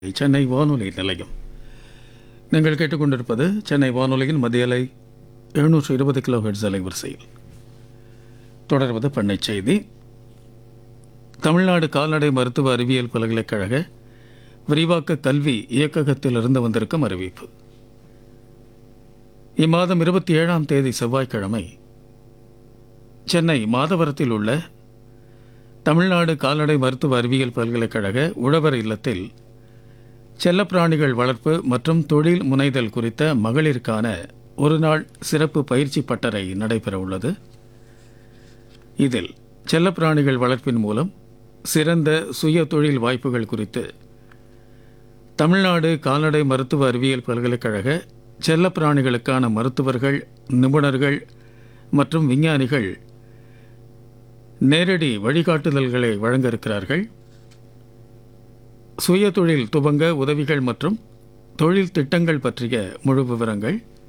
சென்னை வானொலி நிலையம் நீங்கள் கேட்டுக்கொண்டிருப்பது சென்னை வானொலியின் மத்திய அலை எழுநூற்று இருபது கிலோ ஹெட்ஸ் அலைவரிசையில் தொடர்வது பண்ணை செய்தி தமிழ்நாடு கால்நடை மருத்துவ அறிவியல் பல்கலைக்கழக விரிவாக்க கல்வி இயக்ககத்திலிருந்து வந்திருக்கும் அறிவிப்பு இம்மாதம் இருபத்தி ஏழாம் தேதி செவ்வாய்க்கிழமை சென்னை மாதவரத்தில் உள்ள தமிழ்நாடு கால்நடை மருத்துவ அறிவியல் பல்கலைக்கழக உழவர் இல்லத்தில் செல்லப்பிராணிகள் வளர்ப்பு மற்றும் தொழில் முனைதல் குறித்த மகளிருக்கான ஒரு நாள் சிறப்பு பயிற்சி பட்டறை நடைபெற உள்ளது இதில் செல்லப்பிராணிகள் வளர்ப்பின் மூலம் சிறந்த சுய தொழில் வாய்ப்புகள் குறித்து தமிழ்நாடு கால்நடை மருத்துவ அறிவியல் பல்கலைக்கழக செல்லப்பிராணிகளுக்கான மருத்துவர்கள் நிபுணர்கள் மற்றும் விஞ்ஞானிகள் நேரடி வழிகாட்டுதல்களை வழங்க இருக்கிறார்கள் சுய தொழில் துவங்க உதவிகள் மற்றும் தொழில் திட்டங்கள் பற்றிய முழு விவரங்கள்